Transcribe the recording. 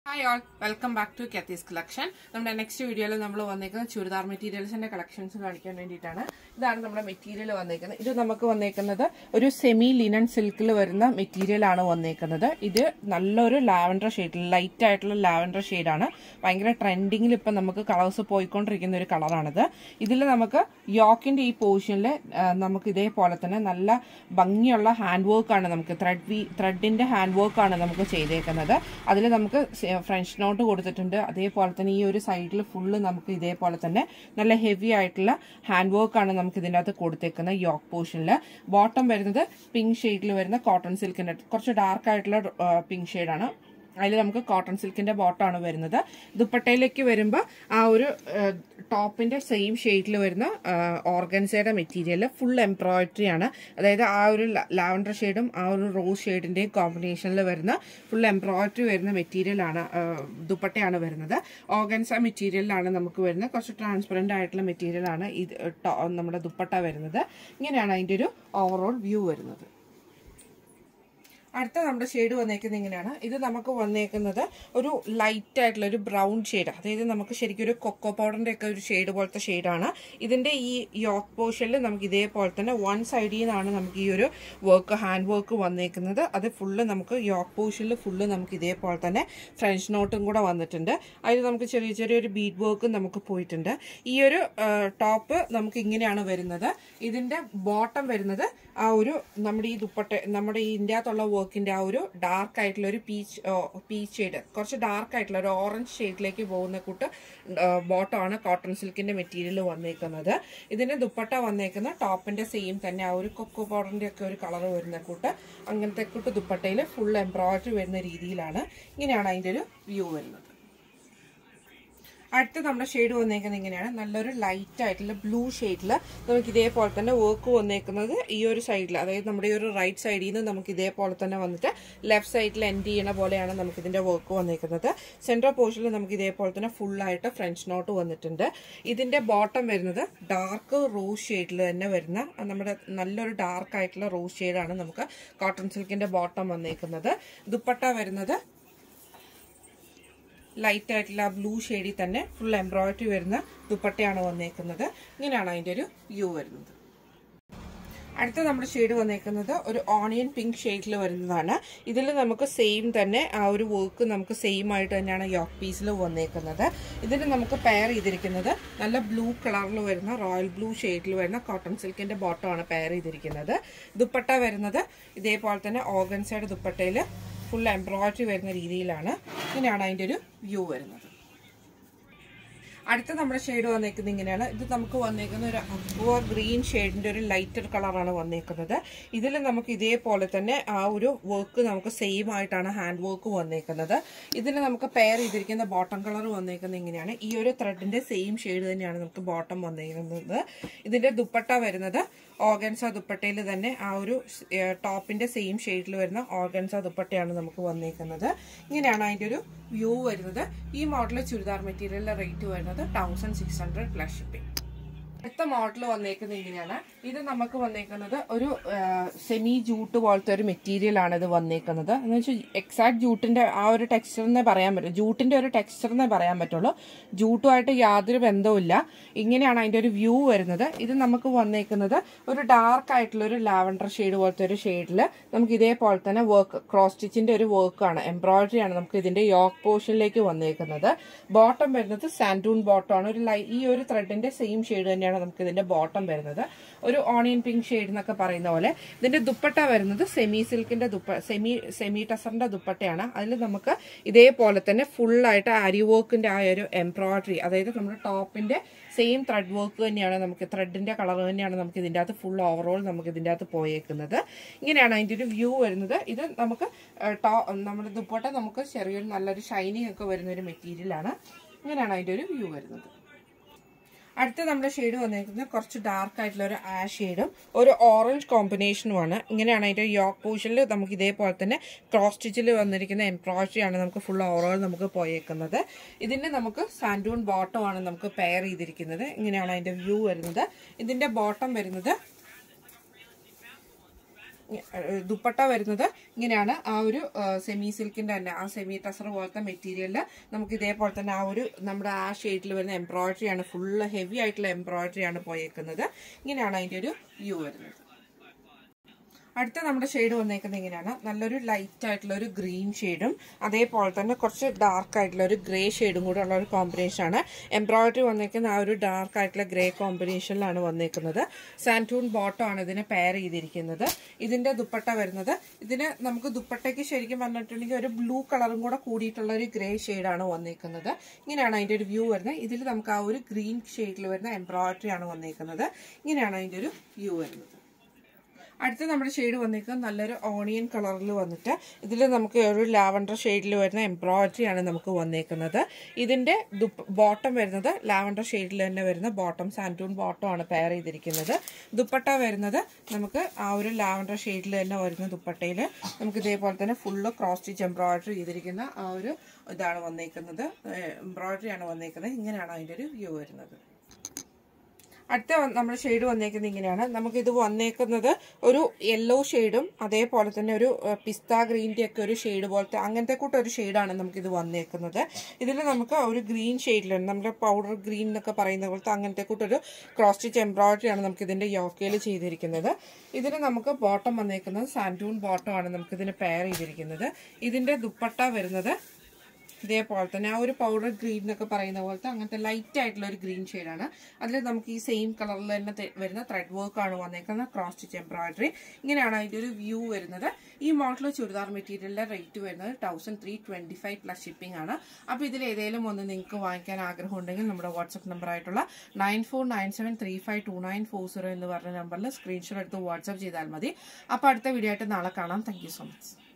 hi all welcome back to കത്തീസ് collection നമ്മുടെ next വീഡിയോയിൽ നമ്മൾ വന്നേക്കുന്നത് ചുരിദാർ മെറ്റീരിയൽസിന്റെ കളക്ഷൻസ് കാണിക്കാൻ വേണ്ടിയിട്ടാണ് ഇതാണ് നമ്മുടെ മെറ്റീരിയൽ വന്നേക്കുന്നത് ഇത് നമുക്ക് വന്നേക്കുന്നത് ഒരു സെമി ലിനൻ സിൽക്കിൽ വരുന്ന മെറ്റീരിയൽ ആണ് വന്നേക്കുന്നത് ഇത് നല്ലൊരു ലാവൻഡർ ഷെയ്ഡ് ലൈറ്റ് ആയിട്ടുള്ള ലാവൻഡർ ഷെയ്ഡാണ് ഭയങ്കര ട്രെൻഡിങ്ങിൽ ഇപ്പം നമുക്ക് കളേഴ്സ് പോയിക്കൊണ്ടിരിക്കുന്ന ഒരു കളറാണിത് ഇതിൽ നമുക്ക് യോക്കിന്റെ ഈ പോർഷനിൽ നമുക്ക് ഇതേപോലെ തന്നെ നല്ല ഭംഗിയുള്ള ഹാൻഡ് വർക്കാണ് നമുക്ക് ത്രെഡ് വി ത്രെഡിന്റെ ഹാൻഡ് വർക്കാണ് നമുക്ക് ചെയ്തേക്കുന്നത് അതിൽ നമുക്ക് ഫ്രഞ്ച് നോട്ട് കൊടുത്തിട്ടുണ്ട് അതേപോലെ തന്നെ ഈ ഒരു സൈഡിൽ ഫുള്ള് നമുക്ക് ഇതേപോലെ തന്നെ നല്ല ഹെവി ആയിട്ടുള്ള ഹാൻഡ് വർക്കാണ് നമുക്ക് ഇതിൻ്റെ അകത്ത് കൊടുത്തേക്കുന്നത് യോക്ക് പോർഷനിൽ ബോട്ടം വരുന്നത് പിങ്ക് ഷെയ്ഡിൽ വരുന്ന കോട്ടൺ സിൽക്കിൻ്റെ കുറച്ച് ഡാർക്ക് ആയിട്ടുള്ള പിങ്ക് ഷെയ്ഡാണ് അതിൽ നമുക്ക് കോട്ടൺ സിൽക്കിന്റെ ബോട്ടമാണ് വരുന്നത് ദുപ്പട്ടയിലേക്ക് വരുമ്പോൾ ആ ഒരു ടോപ്പിന്റെ സെയിം ഷെയ്ഡിൽ വരുന്ന ഓർഗൻസയുടെ മെറ്റീരിയൽ ഫുൾ എംബ്രോയിഡറി ആണ് അതായത് ആ ഒരു ലാവൻഡർ ഷെയ്ഡും ആ ഒരു റോസ് ഷെയ്ഡിന്റെയും കോമ്പിനേഷനിൽ വരുന്ന ഫുൾ എംബ്രോയിഡറി വരുന്ന മെറ്റീരിയലാണ് ദുപ്പട്ടയാണ് വരുന്നത് ഓർഗൻസ മെറ്റീരിയലാണ് നമുക്ക് വരുന്നത് കുറച്ച് ട്രാൻസ്പെറന്റ് ആയിട്ടുള്ള മെറ്റീരിയലാണ് ഇത് നമ്മുടെ ദുപ്പട്ട വരുന്നത് ഇങ്ങനെയാണ് അതിന്റെ ഒരു ഓവറോൾ വ്യൂ വരുന്നത് അടുത്ത നമ്മുടെ ഷെയ്ഡ് വന്നേക്കുന്നത് ഇങ്ങനെയാണ് ഇത് നമുക്ക് വന്നേക്കുന്നത് ഒരു ലൈറ്റ് ആയിട്ടുള്ള ഒരു ബ്രൗൺ ഷെയ്ഡ് അതായത് നമുക്ക് ശരിക്കും ഒരു കൊക്കോ പൗഡറിന്റെ ഒക്കെ ഒരു ഷെയ്ഡ് പോലത്തെ ഷെയ്ഡാണ് ഇതിന്റെ ഈ യോക്ക് പോർഷനിൽ നമുക്ക് ഇതേപോലെ തന്നെ വൺ സൈഡിൽ നിന്നാണ് നമുക്ക് ഈ ഒരു വർക്ക് ഹാൻഡ് വർക്ക് വന്നേക്കുന്നത് അത് ഫുള്ള് നമുക്ക് യോക്ക് പോർഷനിൽ ഫുള്ള് നമുക്ക് ഇതേപോലെ തന്നെ ഫ്രഞ്ച് നോട്ടും കൂടെ വന്നിട്ടുണ്ട് അതിൽ നമുക്ക് ചെറിയ ചെറിയൊരു ബീഡ് വർക്കും നമുക്ക് പോയിട്ടുണ്ട് ഈ ഒരു ടോപ്പ് നമുക്ക് ഇങ്ങനെയാണ് വരുന്നത് ഇതിന്റെ ബോട്ടം വരുന്നത് ആ ഒരു നമ്മുടെ ഈ ദുപ്പട്ട നമ്മുടെ ഈ ഇന്ത്യ അകത്തുള്ള വർക്കിന്റെ ആ ഒരു ഡാർക്ക് ആയിട്ടുള്ള ഒരു പീച്ച് പീച്ച് ഷെയ്ഡ് കുറച്ച് ഡാർക്ക് ആയിട്ടുള്ള ഒരു ഓറഞ്ച് ഷെയ്ഡിലേക്ക് പോകുന്ന കൂട്ട് ബോട്ടമാണ് കോട്ടൺ സിൽക്കിന്റെ മെറ്റീരിയൽ വന്നേക്കുന്നത് ഇതിന്റെ ദുപ്പട്ട വന്നേക്കുന്ന ടോപ്പിന്റെ സെയിം തന്നെ ആ ഒരു കൊക്കോ പൗഡറിന്റെ ഒക്കെ ഒരു കളർ വരുന്ന കൂട്ട് അങ്ങനത്തെ കൂട്ട് ദുപ്പട്ടയിൽ ഫുൾ എംബ്രോയിഡറി വരുന്ന രീതിയിലാണ് ഇങ്ങനെയാണ് അതിന്റെ ഒരു വ്യൂ വരുന്നത് അടുത്ത നമ്മുടെ ഷെയ്ഡ് വന്നേക്കുന്നത് ഇങ്ങനെയാണ് നല്ലൊരു ലൈറ്റ് ആയിട്ടുള്ള ബ്ലൂ ഷെയ്ഡിൽ നമുക്ക് ഇതേപോലെ തന്നെ വർക്ക് വന്നേക്കുന്നത് ഈ ഒരു സൈഡിൽ അതായത് നമ്മുടെ ഈ ഒരു റൈറ്റ് സൈഡിൽ നിന്ന് നമുക്ക് ഇതേപോലെ തന്നെ വന്നിട്ട് ലെഫ്റ്റ് സൈഡിൽ എൻഡ് ചെയ്യണ പോലെയാണ് നമുക്ക് ഇതിന്റെ വർക്ക് വന്നേക്കുന്നത് സെൻട്രൽ പോർഷനിൽ നമുക്ക് ഇതേപോലെ തന്നെ ഫുള്ളായിട്ട് ഫ്രഞ്ച് നോട്ട് വന്നിട്ടുണ്ട് ഇതിന്റെ ബോട്ടം വരുന്നത് ഡാർക്ക് റോസ് ഷെയ്ഡിൽ തന്നെ വരുന്ന നമ്മുടെ നല്ലൊരു ഡാർക്ക് ആയിട്ടുള്ള റോസ് ഷെയ്ഡാണ് നമുക്ക് കോട്ടൺ സിൽക്കിന്റെ ബോട്ടം വന്നേക്കുന്നത് ദുപ്പട്ട വരുന്നത് ലൈറ്റ് ആയിട്ടുള്ള ബ്ലൂ ഷെയ്ഡിൽ തന്നെ ഫുൾ എംബ്രോയിഡറി വരുന്ന ദുപ്പട്ടയാണ് വന്നേക്കുന്നത് ഇങ്ങനെയാണ് അതിന്റെ ഒരു വ്യൂ വരുന്നത് അടുത്ത നമ്മുടെ ഷെയ്ഡ് വന്നേക്കുന്നത് ഒരു ഓണിയൻ പിങ്ക് ഷെയ്ഡിൽ വരുന്നതാണ് ഇതിൽ നമുക്ക് സെയിം തന്നെ ആ ഒരു വർക്ക് നമുക്ക് സെയിം ആയിട്ട് തന്നെയാണ് യോക്ക് പീസിൽ വന്നേക്കുന്നത് ഇതിൽ നമുക്ക് പെയർ ചെയ്തിരിക്കുന്നത് നല്ല ബ്ലൂ കളറിൽ വരുന്ന റോയൽ ബ്ലൂ ഷെയ്ഡിൽ വരുന്ന കോട്ടൺ സിൽക്കിന്റെ ബോട്ടമാണ് പെയർ ചെയ്തിരിക്കുന്നത് ദുപ്പട്ട വരുന്നത് ഇതേപോലെ തന്നെ ഓർഗൻസയുടെ ദുപ്പട്ടയിൽ ഫുൾ എംബ്രോയിഡറി വരുന്ന രീതിയിലാണ് ഇങ്ങനെയാണ് അതിൻ്റെ ഒരു വ്യൂ വരുന്നത് അടുത്ത നമ്മുടെ ഷെയ്ഡ് വന്നേക്കുന്നത് ഇങ്ങനെയാണ് ഇത് നമുക്ക് വന്നേക്കുന്ന ഒരു അക്വ ഗ്രീൻ ഷെയ്ഡിന്റെ ഒരു ലൈറ്റർ കളറാണ് വന്നേക്കുന്നത് ഇതിൽ നമുക്ക് ഇതേപോലെ തന്നെ ആ ഒരു വർക്ക് നമുക്ക് സെയിം ആയിട്ടാണ് ഹാൻഡ് വർക്ക് വന്നേക്കുന്നത് ഇതിൽ നമുക്ക് പെയർ ചെയ്തിരിക്കുന്ന ബോട്ടം കളർ വന്നേക്കുന്നത് ഇങ്ങനെയാണ് ഈ ഒരു ത്രെഡിന്റെ സെയിം ഷെയ്ഡ് തന്നെയാണ് നമുക്ക് ബോട്ടം വന്നേക്കുന്നത് ഇതിന്റെ ദുപ്പട്ട വരുന്നത് ഓർഗൻസ ദുപ്പട്ടയിൽ തന്നെ ആ ഒരു ടോപ്പിന്റെ സെയിം ഷെയ്ഡിൽ വരുന്ന ഓർഗൻസ ദുപ്പട്ടയാണ് നമുക്ക് വന്നേക്കുന്നത് ഇങ്ങനെയാണ് അതിന്റെ ഒരു വ്യൂ വരുന്നത് ഈ മോഡൽ ചുരിദാർ മെറ്റീരിയലിന്റെ റേറ്റ് വരുന്നത് thousand six hundred plus shipping അടുത്ത മോഡൽ വന്നേക്കുന്നത് ഇങ്ങനെയാണ് ഇത് നമുക്ക് വന്നേക്കുന്നത് ഒരു സെമി ജൂട്ട് പോലത്തെ ഒരു മെറ്റീരിയൽ ആണ് ഇത് വന്നേക്കുന്നത് എന്ന് വെച്ചാൽ എക്സാക്ട് ജൂട്ടിന്റെ ആ ഒരു ടെക്സ്ചറിനെ പറയാൻ പറ്റും ജൂട്ടിന്റെ ഒരു ടെക്സ്ചറിനെ പറയാൻ പറ്റുള്ളൂ ജൂട്ടുമായിട്ട് യാതൊരു ബന്ധവുമില്ല ഇങ്ങനെയാണ് അതിന്റെ ഒരു വ്യൂ വരുന്നത് ഇത് നമുക്ക് വന്നേക്കുന്നത് ഒരു ഡാർക്ക് ആയിട്ടുള്ള ഒരു ലാവൻഡർ ഷെയ്ഡ് പോലത്തെ ഒരു ഷെയ്ഡിൽ നമുക്ക് ഇതേപോലെ തന്നെ വർക്ക് ക്രോസ് സ്റ്റിച്ചിന്റെ ഒരു വർക്കാണ് എംബ്രോയിഡറി ആണ് നമുക്ക് ഇതിന്റെ യോക്ക് പോർഷനിലേക്ക് വന്നേക്കുന്നത് ബോട്ടം വരുന്നത് സാൻഡൂൺ ബോട്ടം ആണ് ഒരു ലൈ ഈ ഒരു ത്രെഡിന്റെ സെയിം ഷെയ്ഡ് തന്നെയാണ് നമുക്ക് ഇതിന്റെ ബോട്ടം വരുന്നത് ഒരു ഓണിയൻ പിങ്ക് ഷെയ്ഡ് എന്നൊക്കെ പറയുന്ന പോലെ ഇതിന്റെ ദുപ്പട്ട വരുന്നത് സെമി സിൽക്കിന്റെ ദുപ്പ സെമി സെമി ടസറിന്റെ ദുപ്പട്ടയാണ് അതിൽ നമുക്ക് ഇതേപോലെ തന്നെ ഫുള്ളായിട്ട് അരി വർക്കിന്റെ ആ ഒരു എംബ്രോയിഡറി അതായത് നമ്മുടെ ടോപ്പിന്റെ സെയിം ത്രെഡ് വർക്ക് തന്നെയാണ് നമുക്ക് ത്രെഡിന്റെ കളർ തന്നെയാണ് നമുക്ക് ഇതിൻ്റെ അകത്ത് ഫുൾ ഓവറോൾ നമുക്ക് ഇതിൻ്റെ അകത്ത് പോയേക്കുന്നത് ഇങ്ങനെയാണ് അതിൻ്റെ ഒരു വ്യൂ വരുന്നത് ഇത് നമുക്ക് ടോ നമ്മുടെ ദുപ്പട്ട നമുക്ക് ചെറിയൊരു നല്ലൊരു ഷൈനിങ് ഒക്കെ വരുന്ന ഒരു മെറ്റീരിയലാണ് ഇങ്ങനെയാണ് അതിൻ്റെ ഒരു വ്യൂ വരുന്നത് അടുത്ത നമ്മുടെ ഷെയ്ഡ് വന്നിരിക്കുന്നത് കുറച്ച് ഡാർക്ക് ആയിട്ടുള്ള ഒരു ആ ഷെയ്ഡും ഒരു ഓറഞ്ച് കോമ്പിനേഷനുമാണ് ഇങ്ങനെയാണ് അതിൻ്റെ യോക്ക് പോർഷനിൽ നമുക്ക് ഇതേപോലെ തന്നെ ക്രോസ് സ്റ്റിച്ചിൽ വന്നിരിക്കുന്ന എംബ്രോയിഡറി ആണ് നമുക്ക് ഫുൾ ഓവറോൾ നമുക്ക് പോയേക്കുന്നത് ഇതിൻ്റെ നമുക്ക് സാൻഡൂൺ ബോട്ടം ആണ് നമുക്ക് പെയർ ചെയ്തിരിക്കുന്നത് ഇങ്ങനെയാണ് അതിൻ്റെ വ്യൂ വരുന്നത് ഇതിൻ്റെ ബോട്ടം വരുന്നത് ദുപ്പട്ട വരുന്നത് ഇങ്ങനെയാണ് ആ ഒരു സെമി സിൽക്കിന്റെ തന്നെ ആ സെമി ടസർ പോലത്തെ മെറ്റീരിയലിൽ നമുക്ക് ഇതേപോലെ തന്നെ ആ ഒരു നമ്മുടെ ആ ഷെയ്ഡിൽ വരുന്ന എംബ്രോയിഡറി ആണ് ഫുള്ള് ഹെവി ആയിട്ടുള്ള എംബ്രോയിഡറി ആണ് പോയേക്കുന്നത് ഇങ്ങനെയാണ് അതിന്റെ ഒരു വ്യൂ വരുന്നത് അടുത്ത നമ്മുടെ ഷെയ്ഡ് വന്നേക്കുന്നത് ഇങ്ങനെയാണ് നല്ലൊരു ലൈറ്റ് ആയിട്ടുള്ള ഒരു ഗ്രീൻ ഷെയ്ഡും അതേപോലെ തന്നെ കുറച്ച് ഡാർക്ക് ആയിട്ടുള്ള ഒരു ഗ്രേ ഷെയ്ഡും കൂടെ ഉള്ള ഒരു കോമ്പിനേഷൻ ആണ് എംബ്രോയിഡറി വന്നേക്കുന്ന ആ ഒരു ഡാർക്ക് ആയിട്ടുള്ള ഗ്രേ കോമ്പിനേഷനിലാണ് വന്നേക്കുന്നത് സാൻറ്റൂൺ ബോട്ടം ആണ് ഇതിനെ പെയർ ചെയ്തിരിക്കുന്നത് ഇതിന്റെ ദുപ്പട്ട വരുന്നത് ഇതിന് നമുക്ക് ദുപ്പട്ടയ്ക്ക് ശരിക്കും പറഞ്ഞിട്ടുണ്ടെങ്കിൽ ഒരു ബ്ലൂ കളറും കൂടെ കൂടിയിട്ടുള്ള ഒരു ഗ്രേ ഷെയ്ഡാണ് വന്നേക്കുന്നത് ഇങ്ങനെയാണ് അതിന്റെ ഒരു വ്യൂ വരുന്നത് ഇതിൽ നമുക്ക് ആ ഒരു ഗ്രീൻ ഷെയ്ഡിൽ വരുന്ന എംബ്രോയിഡറി ആണ് വന്നേക്കുന്നത് ഇങ്ങനെയാണ് അതിന്റെ ഒരു വ്യൂ വരുന്നത് അടുത്ത നമ്മുടെ ഷെയ്ഡ് വന്നിരിക്കുന്നത് നല്ലൊരു ഓണിയൻ കളറിൽ വന്നിട്ട് ഇതിൽ നമുക്ക് ഒരു ലാവൻഡർ ഷെയ്ഡിൽ വരുന്ന എംബ്രോയിഡറി ആണ് നമുക്ക് വന്നേക്കുന്നത് ഇതിന്റെ ബോട്ടം വരുന്നത് ലാവൻഡർ ഷെയ്ഡിൽ തന്നെ വരുന്ന ബോട്ടം സാൻറ്റൂൺ ബോട്ടം ആണ് പെയർ ചെയ്തിരിക്കുന്നത് ദുപ്പട്ട വരുന്നത് നമുക്ക് ആ ഒരു ലാവൻഡർ ഷെയ്ഡിൽ തന്നെ വരുന്ന ദുപ്പട്ടയിൽ നമുക്ക് ഇതേപോലെ തന്നെ ഫുള്ള് ക്രോസ് സ്റ്റിച്ച് എംബ്രോയിഡറി ചെയ്തിരിക്കുന്ന ആ ഒരു ഇതാണ് വന്നേക്കുന്നത് എംബ്രോയിഡറി ആണ് വന്നേക്കുന്നത് ഇങ്ങനെയാണ് അതിൻ്റെ ഒരു വ്യൂ വരുന്നത് അടുത്ത നമ്മുടെ ഷെയ്ഡ് വന്നേക്കുന്നത് ഇങ്ങനെയാണ് നമുക്ക് ഇത് വന്നേക്കുന്നത് ഒരു യെല്ലോ ഷെയ്ഡും അതേപോലെ തന്നെ ഒരു പിസ്ത ഗ്രീൻ്റെ ഒക്കെ ഒരു ഷെയ്ഡ് പോലത്തെ അങ്ങനത്തെ കൂട്ട ഒരു ഷെയ്ഡാണ് നമുക്കിത് വന്നേക്കുന്നത് ഇതിൽ നമുക്ക് ഒരു ഗ്രീൻ ഷെയ്ഡിലുണ്ട് നമ്മുടെ പൗഡർ ഗ്രീൻ എന്നൊക്കെ പറയുന്ന പോലത്തെ അങ്ങനത്തെ കൂട്ടൊരു ക്രോസ് സ്റ്റിച്ച് എംബ്രോയിഡറി ആണ് നമുക്ക് ഇതിന്റെ യോക്കയിൽ ചെയ്തിരിക്കുന്നത് ഇതിന് നമുക്ക് ബോട്ടം വന്നേക്കുന്നത് സാൻറ്റൂൺ ബോട്ടം ആണ് നമുക്ക് ഇതിന് പെയർ ചെയ്തിരിക്കുന്നത് ഇതിന്റെ ദുപ്പട്ട വരുന്നത് ഇതേപോലെ തന്നെ ആ ഒരു പൗഡർ ഗ്രീൻ എന്നൊക്കെ പറയുന്ന പോലത്തെ അങ്ങനത്തെ ലൈറ്റ് ആയിട്ടുള്ള ഒരു ഗ്രീൻ ഷെയ്ഡാണ് അതിൽ നമുക്ക് ഈ സെയിം കളറിൽ തന്നെ തെ- വരുന്ന ത്രെഡ് വർക്ക് ആണ് വന്നേക്കുന്നത് ക്രോസ് സ്റ്റിച്ച് എംബ്രോയിഡറി ഇങ്ങനെയാണ് അതിന്റെ ഒരു വ്യൂ വരുന്നത് ഈ മോഡൽ ചുരിദാർ മെറ്റീരിയലിന്റെ റേറ്റ് വരുന്നത് thousand three twenty five plus shipping ആണ് അപ്പോൾ ഇതിൽ ഏതെങ്കിലും ഒന്ന് നിങ്ങൾക്ക് വാങ്ങിക്കാൻ ആഗ്രഹം ഉണ്ടെങ്കിൽ നമ്മുടെ വാട്സ്ആപ്പ് നമ്പർ ആയിട്ടുള്ള nine four nine seven three five two nine four zero എന്ന് പറഞ്ഞ നമ്പറിൽ സ്ക്രീൻഷോട്ട് എടുത്ത് വാട്സ്ആപ്പ് ചെയ്താൽ മതി അപ്പോൾ അടുത്ത വീഡിയോ ആയിട്ട് നാളെ കാണാം താങ്ക് യു സോ മച്ച്